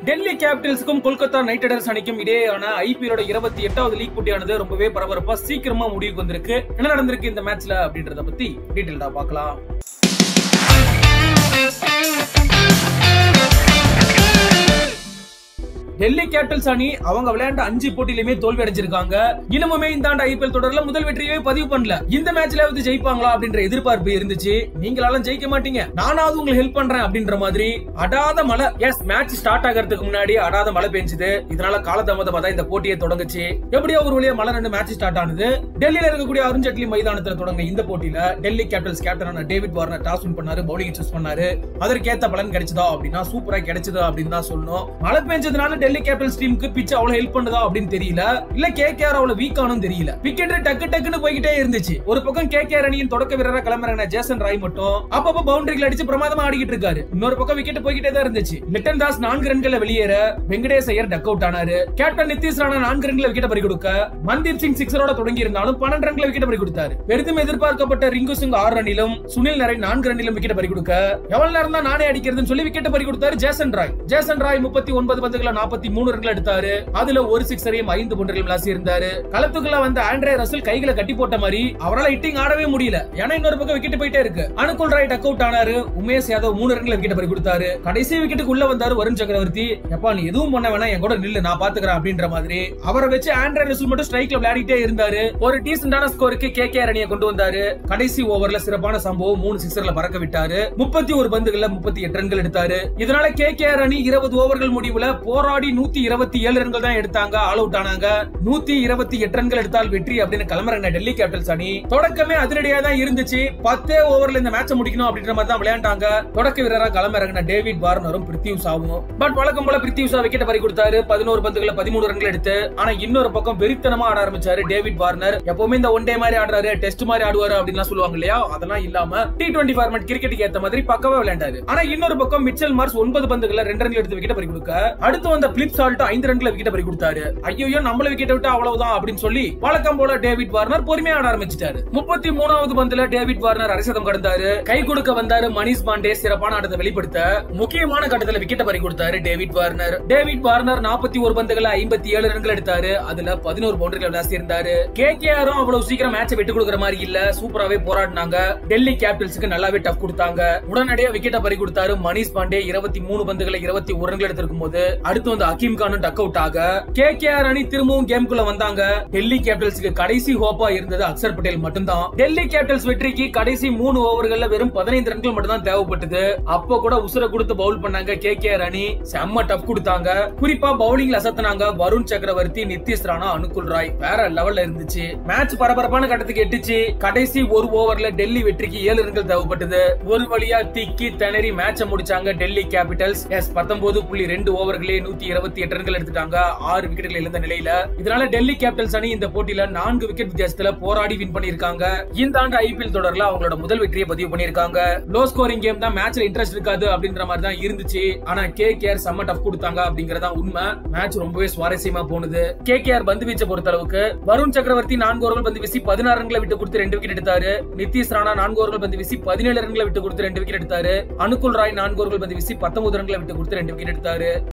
டெல்லி கேபிட்டல்ஸுக்கும் Kolkata knight riders அணிக்கும் இடையேயான ஐபிஎலோட இருபத்தி எட்டாவது லீக் போட்டியானது ரொம்பவே பரபரப்பா சீக்கிரமா முடிவுக்கு வந்திருக்கு என்ன நடந்திருக்கு இந்த மேட்ச்ல அப்படின்றத பத்தி டீடைல்டா பார்க்கலாம் டெல்லி கேபிட்டல்ஸ் அணி அவங்க விளையாண்ட அஞ்சு போட்டியிலுமே தோல்வி அடைஞ்சிருக்காங்க இன்னமுமே இந்த ஆண்டு ஐபிஎல் தொடர்ல முதல் வெற்றியே பதிவு பண்ணல இந்த மேட்ச்ல வந்து ஜெயிப்பாங்களா அப்படின்ற எதிர்பார்ப்பு இருந்துச்சு நீங்களாலும் ஜெயிக்க மாட்டீங்க நானாவது உங்களுக்கு ஹெல்ப் பண்றேன் அப்படின்ற மாதிரி அடாத மழை எஸ் மேட்ச் ஸ்டார்ட் ஆகிறதுக்கு முன்னாடி அடாத மழை பெஞ்சுது இதனால காலதாமதமா தான் இந்த போட்டியை தொடங்குச்சு எப்படியோ ஒரு வழியா மழை ரெண்டு மேட்ச் ஸ்டார்ட் ஆனது டெல்லியில இருக்கக்கூடிய அருண்ஜேட்லி மைதானத்துல தொடங்க இந்த போட்டியில டெல்லி கேபிட்டல்ஸ் கேப்டனான டேவிட் வார்னர் டாஸ் வின் பண்ணாரு பவுலிங் சூஸ் பண்ணாரு அதற்கேத்த பலன் கிடைச்சதா அப்படின்னா சூப்பரா கிடைச்சதா அப்படின்னு தான் சொல்லணும் மழை பெஞ்சதுனால டெல்லி கேபிட்டல்ஸ் டீமுக்கு பிச் அவ்வளவு ஹெல்ப் பண்ணுதா அப்படின்னு தெரியல இல்ல கேகேஆர் அவ்வளவு வீக் ஆனும் தெரியல விக்கெட் டக்கு டக்குன்னு போய்கிட்டே இருந்துச்சு ஒரு பக்கம் கேகேஆர் அணியின் தொடக்க வீரரா கிளம்புறாங்க ஜேசன் ராய் மட்டும் அப்பப்ப பவுண்டரிகள் அடிச்சு பிரமாதமா ஆடிக்கிட்டு இருக்காரு இன்னொரு பக்கம் விக்கெட் போய்கிட்டே தான் இருந்துச்சு லிட்டன் தாஸ் நான்கு ரன்களை வெளியேற வெங்கடேஷ் ஐயர் டக் அவுட் ஆனாரு கேப்டன் நிதிஷ் ராணா நான்கு ரன்களை விக்கெட் பறி கொடுக்க மன்தீப் சிங் சிக்ஸரோட தொடங்கி இருந்தாலும் பன்னெண்டு ரன்களை விக்கெட் பறி கொடுத்தாரு பெரிதும் எதிர்பார்க்கப்பட்ட ரிங்கு சிங் ஆறு ரன்னிலும் சுனில் நரேன் நான்கு ரன்னிலும் விக்கெட் பறி கொடுக்க எவ்வளவு நேரம் தான் நானே அடிக்கிறதுன்னு சொல்லி விக்கெட் பறி கொடுத்தாரு ஜேசன் ராய் ஜேசன் ராய் முப்பத்தி ஒன்பது பந்துகளை நாற்பத்தி மூணு ரன்கள் எடுத்தாரு அதுல ஒரு சிக்ஸரையும் ஐந்து பவுண்டரிலும் விளாசி இருந்தாரு களத்துக்குள்ள வந்த ஆண்ட்ரே ரசல் கைகளை கட்டி போட்ட மாதிரி அவரால் ஹிட்டிங் ஆடவே முடியல ஏன்னா இன்னொரு பக்கம் விக்கெட் போயிட்டே இருக்கு அனுகுல் ராய் டக் அவுட் ஆனாரு உமேஷ் யாதவ் மூணு ரன்களை விக்கெட் பறி கொடுத்தாரு கடைசி விக்கெட்டுக்கு உள்ள வந்தாரு வருண் சக்கரவர்த்தி எப்பா நீ எதுவும் பண்ண வேணாம் என் கூட நில்லு நான் பாத்துக்கிறேன் அப்படின்ற மாதிரி அவரை வச்சு ஆண்ட்ரே ரசல் மட்டும் ஸ்ட்ரைக்ல விளையாடிட்டே இருந்தாரு ஒரு டீசென்டான ஸ்கோருக்கு கே கே அணியை கொண்டு வந்தாரு கடைசி ஓவர்ல சிறப்பான சம்பவம் மூணு சிக்ஸர்ல பறக்க விட்டாரு முப்பத்தி ஒரு பந்துகள்ல முப்பத்தி எட்டு ரன்கள் எடுத்தாரு இதனால கே கே அணி இருபது ஓவர்கள் முடிவுல போராடி நூத்தி இருபத்தி ஏழு ரன்கள் தான் எடுத்தாங்க ஆல் அவுட் ஆனாங்க நூத்தி இருபத்தி எட்டு ரன்கள் எடுத்தால் வெற்றி அப்படின்னு கிளம்புறாங்க டெல்லி கேபிட்டல்ஸ் அணி தொடக்கமே அதிரடியா தான் இருந்துச்சு பத்தே ஓவர்ல இந்த மேட்சை முடிக்கணும் அப்படின்ற மாதிரி தான் விளையாண்டாங்க தொடக்க வீரரா கிளம்புறாங்க டேவிட் வார்னரும் பிரித்திவ் சாவும் பட் வழக்கம் போல பிரித்திவ் சா விக்கெட் பறி கொடுத்தாரு பதினோரு பந்துகளை பதிமூணு ரன்கள் எடுத்து ஆனா இன்னொரு பக்கம் வெறித்தனமா ஆட ஆரம்பிச்சாரு டேவிட் வார்னர் எப்பவுமே இந்த ஒன் டே மாதிரி ஆடுறாரு டெஸ்ட் மாதிரி ஆடுவாரு அப்படின்னு சொல்லுவாங்க இல்லையா அதெல்லாம் இல்லாம டி டுவெண்டி ஃபார்மேட் கிரிக்கெட்டுக்கு ஏத்த மாதிரி பக்கவா விளையாண்டாரு ஆனா இன்னொரு பக்கம் மிச்சல் மார்ஸ் ஒன்பது பந்துகளை ரெண்டு ரன்கள் எடுத்து விக்கெட் பறி கொடுக்க அடுத்து வந்த பிலிப் சால்ட் ஐந்து ரன்களை விக்கெட் பறி கொடுத்தாரு ஐயோ நம்மள விக்கெட் விட்டு அவ்வளவுதான் அப்படின்னு சொல்லி வழக்கம் போல டேவிட் வார்னர் பொறுமையா ஆட ஆரம்பிச்சிட்டாரு முப்பத்தி மூணாவது பந்துல டேவிட் வார்னர் அரைசதம் கடந்தாரு கை கொடுக்க வந்தாரு மணிஷ் பாண்டே சிறப்பான ஆட்டத்தை வெளிப்படுத்த முக்கியமான கட்டத்துல விக்கெட் பறி கொடுத்தாரு டேவிட் வார்னர் டேவிட் வார்னர் நாற்பத்தி ஒரு பந்துகளை ஐம்பத்தி ஏழு ரன்கள் எடுத்தாரு அதுல பதினோரு பவுண்டரிகள் விளாசி இருந்தாரு கே கேஆரும் அவ்வளவு சீக்கிரம் மேட்சை விட்டு கொடுக்குற மாதிரி இல்ல சூப்பராவே போராடினாங்க டெல்லி கேபிட்டல்ஸுக்கு நல்லாவே டஃப் கொடுத்தாங்க உடனடியா விக்கெட்டை பறி கொடுத்தாரு மணிஷ் பாண்டே இருபத்தி மூணு பந்துகளை இருபத்தி ஒரு ரன்கள் எடுத்திருக்கும் போது அடுத்து வந்து அகீம் கானும் டக் அவுட் ஆக கே கேஆர் அணி திரும்பவும் கேம்குள்ள வந்தாங்க டெல்லி கேபிட்டல்ஸ்க்கு கடைசி ஹோப்பா இருந்தது அக்சர் பட்டேல் மட்டும்தான் டெல்லி கேபிட்டல்ஸ் வெற்றிக்கு கடைசி மூணு ஓவர்கள்ல வெறும் பதினைந்து ரன்கள் மட்டும் தான் தேவைப்பட்டது அப்போ கூட உசுர கொடுத்து பவுல் பண்ணாங்க கே கேஆர் அணி செம்ம டஃப் கொடுத்தாங்க குறிப்பா பவுலிங்ல அசத்துனாங்க வருண் சக்கரவர்த்தி நிதிஷ் ராணா அனுகுல் ராய் வேற லெவல்ல இருந்துச்சு மேட்ச் பரபரப்பான கட்டத்துக்கு எட்டுச்சு கடைசி ஒரு ஓவர்ல டெல்லி வெற்றிக்கு ஏழு ரன்கள் தேவைப்பட்டது ஒரு வழியா திக்கி திணறி மேட்ச முடிச்சாங்க டெல்லி கேபிட்டல்ஸ் எஸ் பத்தொன்பது புள்ளி ரெண்டு ஓவர்களே நூத்தி இருபத்தி எட்டு ரன்கள் எடுத்துட்டாங்க ஆறு விக்கெட்டுகள் இழந்த நிலையில இதனால டெல்லி கேபிட்டல்ஸ் அணி இந்த போட்டியில நான்கு விக்கெட் வித்தியாசத்துல போராடி வின் பண்ணிருக்காங்க இந்த ஆண்டு ஐபிஎல் தொடர்ல அவங்களோட முதல் வெற்றியை பதிவு பண்ணிருக்காங்க லோ ஸ்கோரிங் கேம் தான் மேட்ச்ல இன்ட்ரெஸ்ட் இருக்காது அப்படின்ற மாதிரி தான் இருந்துச்சு ஆனா கே கேஆர் செம்ம டஃப் கொடுத்தாங்க அப்படிங்கறதா உண்மை மேட்ச் ரொம்பவே சுவாரஸ்யமா போனது கே கேஆர் பந்து வீச்சை பொறுத்த அளவுக்கு வருண் சக்கரவர்த்தி நான்கு ஓவர்கள் பந்து வீசி பதினாறு ரன்களை விட்டு கொடுத்து ரெண்டு விக்கெட் எடுத்தாரு நிதிஷ் ராணா நான்கு ஓவர்கள் பந்து வீசி பதினேழு ரன்களை விட்டு கொடுத்து ரெண்டு விக்கெட் எடுத்தாரு அனுகுல் ராய் நான்கு ஓவர்கள் பந்து வீசி பத்தொன்பது ரன்களை விட்டு கொடுத்து ரெண்டு விக்கெட் எடுத்தாரு